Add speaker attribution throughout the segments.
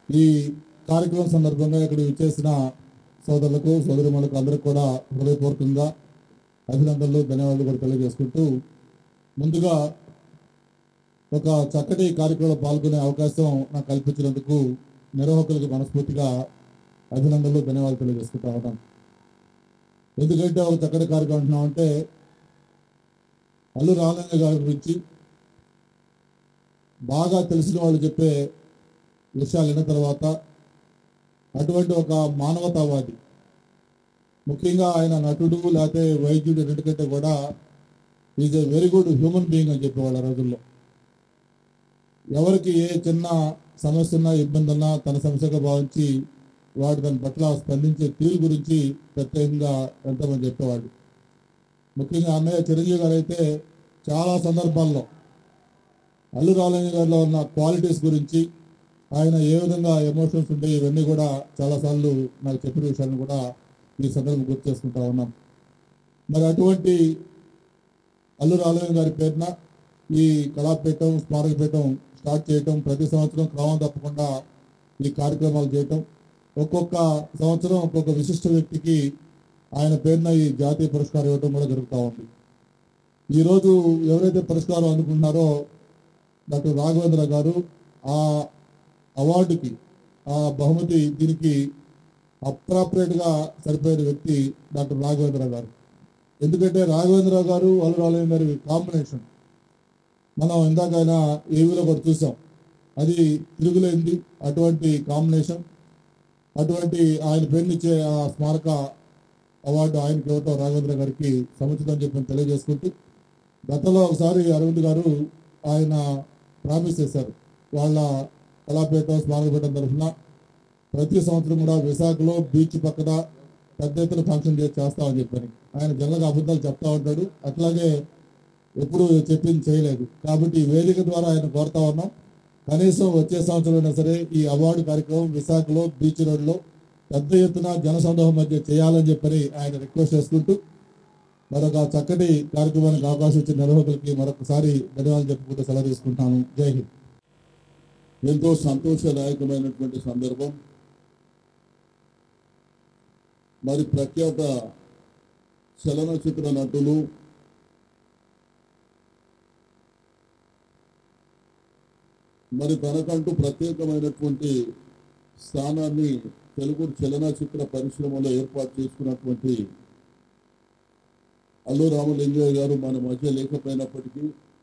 Speaker 1: ఈ కార్యక్రమం సందర్భంగా ఇక్కడ విచ్చేసిన సోదరులకు సోదరిమణులకు అందరికీ కూడా హృదయపూర్వకంగా అభినందనలు ధన్యవాదాలు కూడా తెలియజేసుకుంటూ ముందుగా ఒక చక్కటి కార్యక్రమంలో పాల్గొనే అవకాశం నాకు కల్పించినందుకు నిర్వాహకులకు మనస్ఫూర్తిగా అభినందనలు ధన్యవాదాలు తెలియజేసుకుంటా ఉన్నాను ఎందుకంటే ఒక చక్కటి కార్యక్రమం అంటున్నామంటే అల్లు రామలింగ గారి గురించి బాగా తెలిసిన వాళ్ళు చెప్పే విషయాలు విన్న తర్వాత అటువంటి ఒక మానవతావాది ముఖ్యంగా ఆయన నటుడు లేకపోతే వైద్యుడు రెండుకంటే కూడా is a very good human being అని చెప్పేవాళ్ళు ఆ రోజుల్లో ఎవరికి ఏ చిన్న సమస్య ఉన్నా ఇబ్బంది ఉన్నా తన సమస్యగా భావించి వాడు దాని పట్ల స్పందించే తీరు గురించి ప్రత్యేకంగా ఎంతోమంది చెప్పేవాడు ముఖ్యంగా అన్నయ్య చిరంజీవి గారు అయితే చాలా సందర్భాల్లో అల్లు రామలింగ గారిలో ఉన్న క్వాలిటీస్ గురించి ఆయన ఏ విధంగా ఎమోషన్స్ ఉంటాయి ఇవన్నీ కూడా చాలాసార్లు నాకు చెప్పిన విషయాలను కూడా ఈ సందర్భం గుర్తు చేసుకుంటా ఉన్నాం మరి అటువంటి అల్లు రామలింగ గారి పేరున ఈ కళాపీఠం స్మారకపీఠం స్టార్ట్ చేయటం ప్రతి సంవత్సరం క్రమం తప్పకుండా ఈ కార్యక్రమాలు చేయటం ఒక్కొక్క సంవత్సరం ఒక్కొక్క విశిష్ట వ్యక్తికి ఆయన పేరున ఈ జాతీయ పురస్కారం ఇవ్వటం కూడా జరుగుతూ ఉంది ఈరోజు ఎవరైతే పురస్కారం అందుకుంటున్నారో డాక్టర్ రాఘవేంద్ర గారు ఆ అవార్డుకి ఆ బహుమతి దీనికి అప్రాపరేట్గా సరిపోయిన వ్యక్తి డాక్టర్ రాఘవేంద్ర గారు ఎందుకంటే రాఘవేంద్ర గారు అల్లు రాఘవేంద్ర గారి కాంబినేషన్ మనం ఇందాకైనా ఏవీలో కూడా చూసాం అది తిరుగులేంది అటువంటి కాంబినేషన్ అటువంటి ఆయన పేరునిచ్చే ఆ స్మారక అవార్డు ఆయనకి ఇవ్వటం రాఘవేంద్ర గారికి సముచితం చెప్పని తెలియజేసుకుంటూ గతంలో ఒకసారి అరవింద్ గారు ఆయన ప్రామిస్ చేశారు వాళ్ళ కళాపీఠం స్మారకపీఠం తరఫున ప్రతి సంవత్సరం కూడా విశాఖలో బీచ్ పక్కన పెద్ద ఎత్తున ఫంక్షన్ చేసి చేస్తామని చెప్పని ఆయన జనరల్గా అబద్ధాలు చెప్తా ఉంటాడు అట్లాగే ఎప్పుడు చెప్పింది చేయలేదు కాబట్టి ఈ వేదిక ద్వారా ఆయన కోరుతా ఉన్నాం కనీసం వచ్చే సంవత్సరం అయినా సరే ఈ అవార్డు కార్యక్రమం విశాఖలో బీచ్ రోడ్లో పెద్ద ఎత్తున జనసందోహం మధ్య చేయాలని చెప్పని ఆయన రిక్వెస్ట్ చేసుకుంటూ మరొక చక్కటి కార్యక్రమానికి అవకాశం ఇచ్చిన నిర్వాహకులకి మరొకసారి ధన్యవాదాలు చెప్పుకుంటూ సెలవు తీసుకుంటాను జై హింద్
Speaker 2: ఎంతో సంతోషదాయకమైనటువంటి సందర్భం మరి ప్రఖ్యాత చలనచిత్ర నటులు మరి తనకంటూ ప్రత్యేకమైనటువంటి స్థానాన్ని తెలుగు చలనచిత్ర పరిశ్రమలో ఏర్పాటు చేసుకున్నటువంటి అల్లు రామలింగయ్య గారు మన మధ్య లేకపోయినప్పటికీ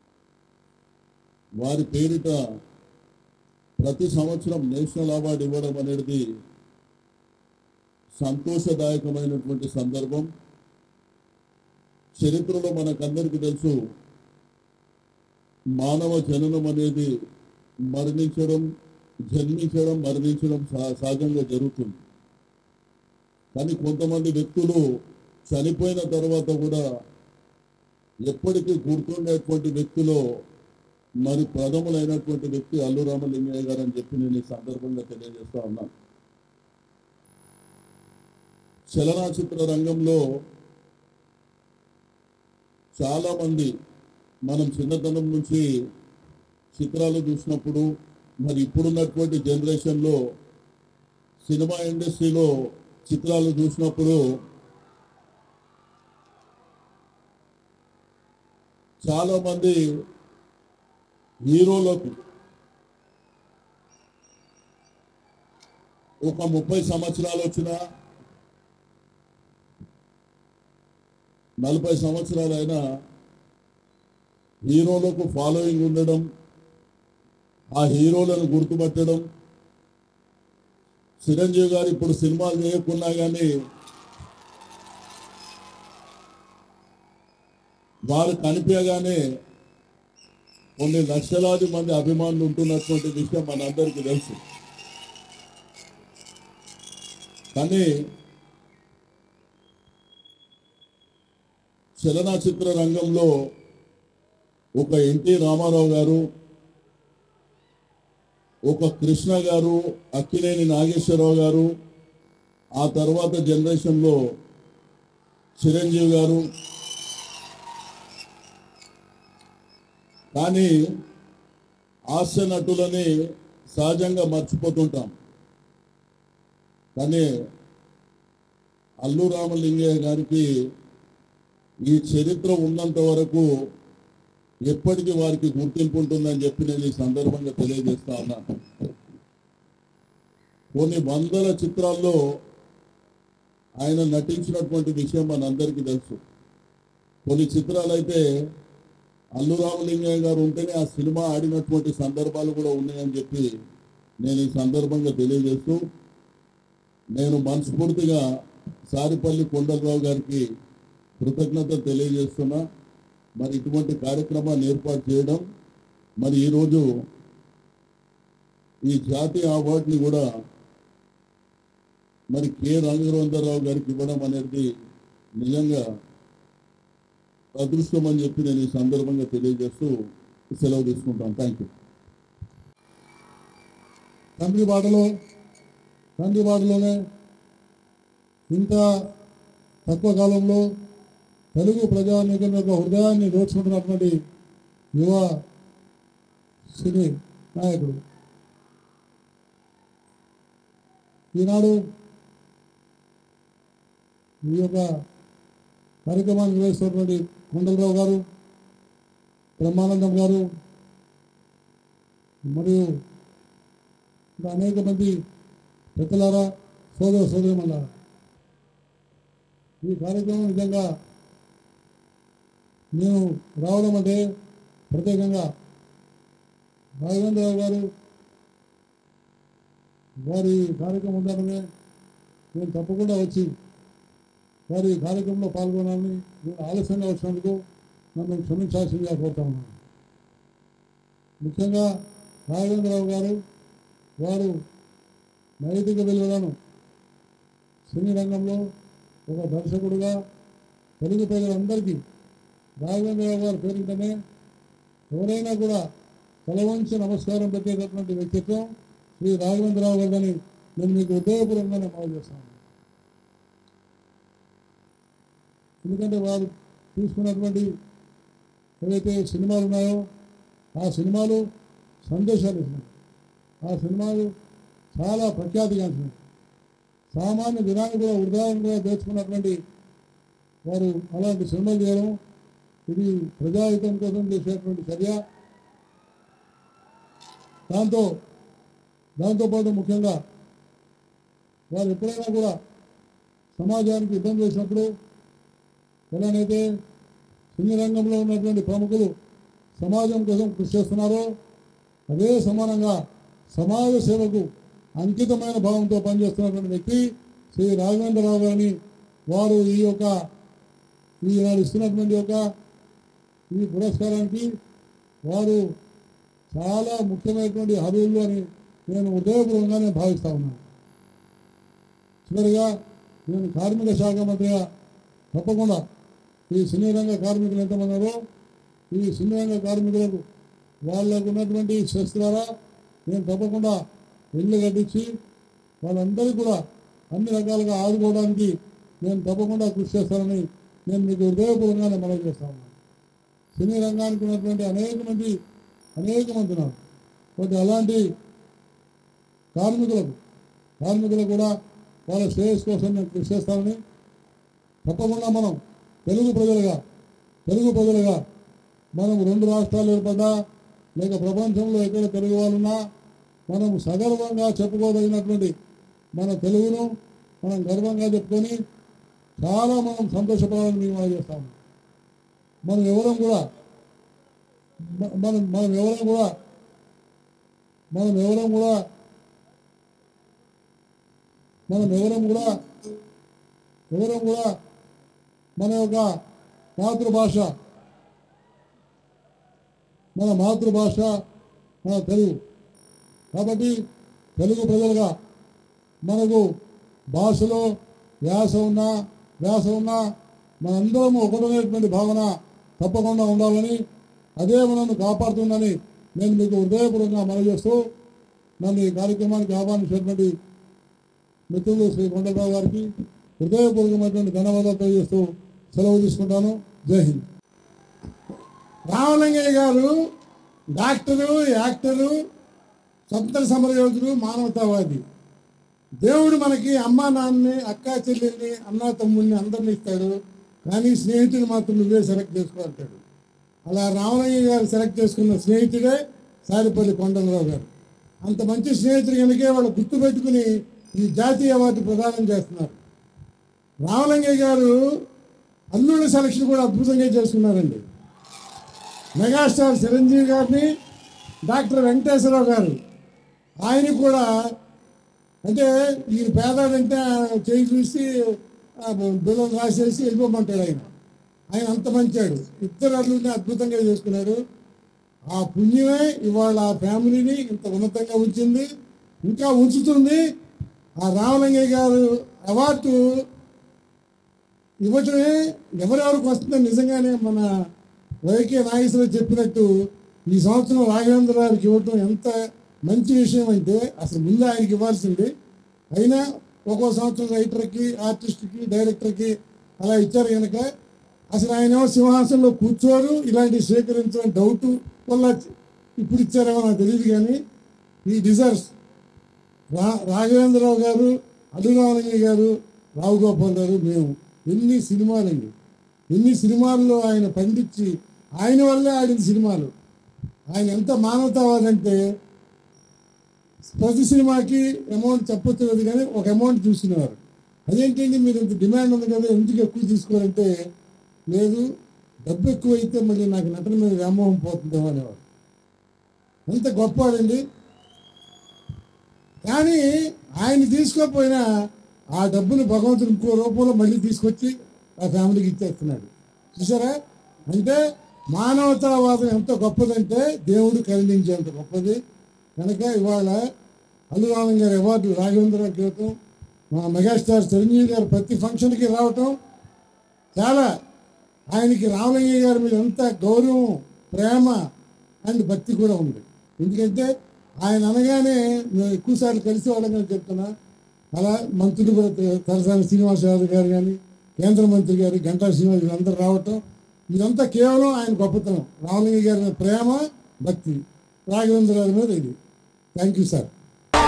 Speaker 2: వారి పేరిట ప్రతి సంవత్సరం నేషనల్ అవార్డు ఇవ్వడం అనేది సంతోషదాయకమైనటువంటి సందర్భం చరిత్రలో మనకందరికీ తెలుసు మానవ జననం అనేది మరణించడం జన్మించడం మరణించడం సహ- సహజంగా జరుగుతుంది కానీ కొంతమంది వ్యక్తులు చనిపోయిన తర్వాత కూడా ఎప్పటికీ గుర్తుండేటువంటి వ్యక్తిలో మరి ప్రథములైనటువంటి వ్యక్తి అల్లు రామలింగయ్య గారు అని చెప్పి నేను ఈ సందర్భంగా తెలియజేస్తా ఉన్నాను చలనచిత్ర రంగంలో చాలా మంది మనం చిన్నతనం నుంచి చిత్రాలు చూసినప్పుడు మరి ఇప్పుడున్నటువంటి జనరేషన్లో సినిమా ఇండస్ట్రీలో చిత్రాలు చూసినప్పుడు చాలా మంది హీరోలకు ఒక ముప్పై సంవత్సరాలు వచ్చినా నలభై సంవత్సరాలైనా హీరోలకు ఫాలోయింగ్ ఉండడం ఆ హీరోలను గుర్తుపట్టడం చిరంజీవి గారు ఇప్పుడు సినిమాలు చేయకున్నా కానీ వారు కనిపించగానే కొన్ని లక్షలాది మంది అభిమానులు ఉంటున్నటువంటి విషయం మనందరికీ తెలుసు కానీ చలనచిత్ర రంగంలో ఒక ఎన్టీ రామారావు గారు ఒక కృష్ణ గారు అక్కినేని నాగేశ్వరరావు గారు ఆ తర్వాత జనరేషన్లో చిరంజీవి గారు కానీ హాస్య నటులని సహజంగా మర్చిపోతుంటాం కానీ అల్లు రామలింగయ్య గారికి ఈ చరిత్ర ఉన్నంత వరకు ఎప్పటికీ వారికి గుర్తింపు ఉంటుందని చెప్పి నేను ఈ సందర్భంగా తెలియజేస్తా ఉన్నాను కొన్ని వందల చిత్రాల్లో ఆయన నటించినటువంటి విషయం మనందరికీ తెలుసు కొన్ని చిత్రాలు అయితే అల్లు రామలింగయ్య గారు ఉంటేనే ఆ సినిమా ఆడినటువంటి సందర్భాలు కూడా ఉన్నాయని చెప్పి నేను ఈ సందర్భంగా తెలియజేస్తూ నేను మనస్ఫూర్తిగా సారిపల్లి కొండలరావు గారికి కృతజ్ఞత తెలియజేస్తున్నా మరి ఇటువంటి కార్యక్రమాన్ని ఏర్పాటు చేయడం మరి ఈరోజు ఈ జాతీయ అవార్డుని కూడా మరి కె రాఘవేంద్రరావు గారికి ఇవ్వడం అనేది నిజంగా అదృష్టం అని చెప్పి నేను ఈ సందర్భంగా తెలియజేస్తూ సెలవు తీసుకుంటాను థ్యాంక్ యూ
Speaker 1: తండ్రి బాటలో తండ్రి బాటలోనే ఇంత తక్కువ కాలంలో తెలుగు ప్రజానీకం యొక్క హృదయాన్ని దోచుకుంటున్నటువంటి యువ సినీ నాయకుడు ఈనాడు ఈ యొక్క కార్యక్రమాన్ని నిర్వహిస్తున్నటువంటి కొండలరావు గారు బ్రహ్మానందం గారు మరియు ఇంకా అనేక మంది పెద్దలారా సోదర సోదరిమల్లారా ఈ కార్యక్రమం నిజంగా నేను రావడం అంటే ప్రత్యేకంగా రాఘవేంద్రరావు గారు వారి కార్యక్రమం ఉండడమే నేను తప్పకుండా వచ్చి వారి కార్యక్రమంలో పాల్గొనాలని నేను ఆలస్యంగా వచ్చినందుకు నన్ను క్షమించాల్సిందిగా కోరుతా ఉన్నాను ముఖ్యంగా రాఘవేంద్రరావు గారు వారు నైతిక విలువలను సినీ రంగంలో ఒక దర్శకుడుగా తెలుగు ప్రజలందరికీ రాఘవేంద్రరావు గారు పేరింటనే ఎవరైనా కూడా తలవంచి నమస్కారం పెట్టేటటువంటి వ్యక్తిత్వం శ్రీ రాఘవేంద్రరావు గారిని నేను మీకు హృదయపూర్వకంగా మనవి చేస్తాను ఎందుకంటే వారు తీసుకున్నటువంటి ఏవైతే సినిమాలు ఉన్నాయో ఆ సినిమాలు సందేశాలు ఇస్తున్నాయి ఆ సినిమాలు చాలా ప్రఖ్యాతిగాంచినాయి సామాన్య జనాన్ని కూడా ఉదాహరణగా దోచుకున్నటువంటి వారు అలాంటి సినిమాలు చేయడం ఇది ప్రజాహితం కోసం చేసేటువంటి చర్య దాంతో దాంతోపాటు ముఖ్యంగా వారు ఎప్పుడైనా కూడా సమాజానికి ఇబ్బంది చేసినప్పుడు ఎలానైతే సినీ రంగంలో ఉన్నటువంటి ప్రముఖులు సమాజం కోసం కృషి చేస్తున్నారో అదే సమానంగా సమాజ సేవకు అంకితమైన భావంతో పనిచేస్తున్నటువంటి వ్యక్తి శ్రీ రాఘవేంద్రరావు గారిని వారు ఈ యొక్క ఈనాడు ఇస్తున్నటువంటి యొక్క ఈ పురస్కారానికి వారు చాలా ముఖ్యమైనటువంటి అర్హులు అని నేను హృదయపూర్వకంగా నేను భావిస్తా ఉన్నాను చివరిగా నేను కార్మిక శాఖ మంత్రిగా తప్పకుండా ఈ సినీ రంగ కార్మికులు ఎంతమంది ఉన్నారో ఈ సినీ రంగ కార్మికులకు వాళ్ళకు ఉన్నటువంటి సెస్ ద్వారా నేను తప్పకుండా ఇల్లు కట్టించి వాళ్ళందరికీ కూడా అన్ని రకాలుగా ఆదుకోవడానికి నేను తప్పకుండా కృషి చేస్తానని నేను మీకు హృదయపూర్వకంగా మనవి చేస్తాను సినీ రంగానికి ఉన్నటువంటి అనేక మంది అనేక మంది ఉన్నారు కాబట్టి అలాంటి కార్మికులకు కార్మికులకు కూడా వాళ్ళ శ్రేయస్ కోసం నేను కృషి చేస్తానని తప్పకుండా మనం తెలుగు ప్రజలుగా తెలుగు ప్రజలుగా మనం రెండు రాష్ట్రాలు ఏర్పడ్డా లేక ప్రపంచంలో ఎక్కడ తెలుగు వాళ్ళున్నా మనం సగర్వంగా చెప్పుకోదగినటువంటి మన తెలుగును మనం గర్వంగా చెప్పుకొని చాలా మనం సంతోషపడాలని మేము మనం చేస్తాము మనం ఎవరం కూడా మ- మనం మనం ఎవరం కూడా మనం ఎవరం కూడా మనం ఎవరం కూడా ఎవరం కూడా మన యొక్క మాతృభాష మన మాతృభాష మన తెలుగు కాబట్టి తెలుగు ప్రజలుగా మనకు భాషలో వ్యాస ఉన్నా వ్యాస ఉన్నా మనందరం ఒకటనేటువంటి భావన తప్పకుండా ఉండాలని అదే మనల్ని కాపాడుతుందని నేను మీకు హృదయపూర్వకంగా మనవి చేస్తూ నన్ను ఈ కార్యక్రమానికి ఆహ్వానించినటువంటి మిత్రులు శ్రీ కొండలరావు గారికి హృదయపూర్వకమైనటువంటి ధన్యవాదాలు తెలియజేస్తూ సెలవు తీసుకుంటాను జై హింద్
Speaker 3: రామలింగయ్య గారు డాక్టరు యాక్టరు స్వతంత్ర సమరయోధుడు మానవతావాది దేవుడు మనకి అమ్మా నాన్నని అక్క చెల్లెల్ని అన్న తమ్ముడిని అందరిని ఇస్తాడు కానీ స్నేహితుడు మాత్రం నువ్వే సెలెక్ట్ చేసుకోవాలంటాడు అలా రామలయ్య గారు సెలెక్ట్ చేసుకున్న స్నేహితుడే సారిపల్లి కొండలరావు గారు అంత మంచి స్నేహితుడు కనుకే వాళ్ళు గుర్తుపెట్టుకుని ఈ జాతీయ అవార్డు ప్రదానం చేస్తున్నారు రామలింగయ్య గారు అల్లుళ్ళ సెలక్షన్ కూడా అద్భుతంగా చేసుకున్నారండి మెగాస్టార్ చిరంజీవి గారిని డాక్టర్ వెంకటేశ్వరరావు గారు ఆయన కూడా అంటే ఈయన పేదాడంటే చేయి చూసి ఆ బిల్లం రాసేసి వెళ్ళిపోమంటాడు ఆయన ఆయన అంత మంచాడు ఇద్దరు అల్లుడిని అద్భుతంగా చేసుకున్నాడు ఆ పుణ్యమే ఇవాళ ఆ ఫ్యామిలీని ఇంత ఉన్నతంగా ఉంచింది ఇంకా ఉంచుతుంది ఆ రామలింగయ్య గారు అవార్డు ఇవ్వటమే ఎవరెవరికి వస్తుందో నిజంగానే మన వైకే నాగేశ్వరరావు చెప్పినట్టు ఈ సంవత్సరం రాఘవేంద్ర గారికి ఇవ్వటం ఎంత మంచి విషయం అంటే అసలు ముందు ఆయనకి ఇవ్వాల్సింది అయినా ఒక్కో సంవత్సరం రైటర్కి ఆర్టిస్ట్కి డైరెక్టర్కి అలా ఇచ్చారు కనుక అసలు ఆయన ఏమో సింహాసనంలో కూర్చోరు ఇలాంటి స్వీకరించడం డౌట్ వల్ల ఇప్పుడు ఇచ్చారేమో నాకు తెలియదు కానీ ఈ డిజర్వ్స్ రా రాఘవేంద్రరావు గారు అల్లురామలింగ గారు రావు గోపాల్ గారు మేము ఎన్ని సినిమాలండి ఎన్ని సినిమాల్లో ఆయన పండించి ఆయన వల్లే ఆడిన సినిమాలు ఆయన ఎంత మానవతావాది అంటే ప్రతి సినిమాకి అమౌంట్ చెప్పొచ్చు కానీ ఒక అమౌంట్ చూసినవారు అదేంటండి మీరు ఇంత డిమాండ్ ఉంది కదా ఎందుకు ఎక్కువ తీసుకోవాలంటే లేదు డబ్బు ఎక్కువ అయితే మళ్ళీ నాకు నటన మీద వ్యామోహం పోతుందేమో అనేవారు ఎంత గొప్పవాడండి కానీ ఆయన తీసుకోకపోయినా ఆ డబ్బుని భగవంతుడు ఇంకో రూపంలో మళ్ళీ తీసుకొచ్చి ఆ ఫ్యామిలీకి ఇచ్చేస్తున్నాడు చూసారా అంటే మానవతావాదం ఎంత గొప్పదంటే దేవుడు కరుణించేంత గొప్పది కనుక ఇవాళ అల్లురామన్ గారి అవార్డు రాఘవేంద్ర గీతం మా మెగాస్టార్ చిరంజీవి గారు ప్రతి ఫంక్షన్కి రావటం చాలా ఆయనకి రామలింగయ్య గారి మీద ఎంత గౌరవం ప్రేమ అండ్ భక్తి కూడా ఉంది ఎందుకంటే ఆయన అనగానే మేము ఎక్కువసార్లు కలిసి వాళ్ళని చెప్తున్నా అలా మంత్రులు కూడా తలసాని శ్రీనివాసరావు గారు కానీ కేంద్ర మంత్రి గారు గంటా శ్రీనివాస్ వీళ్ళందరూ రావటం ఇదంతా కేవలం ఆయన గొప్పతనం రామలింగయ్య గారి మీద ప్రేమ భక్తి రాఘవేంద్ర గారి మీద ఇది థ్యాంక్ యూ సార్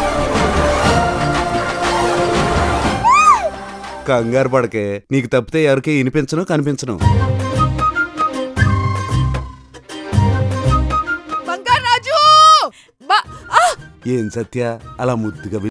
Speaker 4: కంగారు పడకే నీకు తప్పితే ఎవరికి వినిపించను కనిపించను
Speaker 5: బంగారాజు బా ఆ!
Speaker 4: ఏం సత్య అలా ముద్దుగా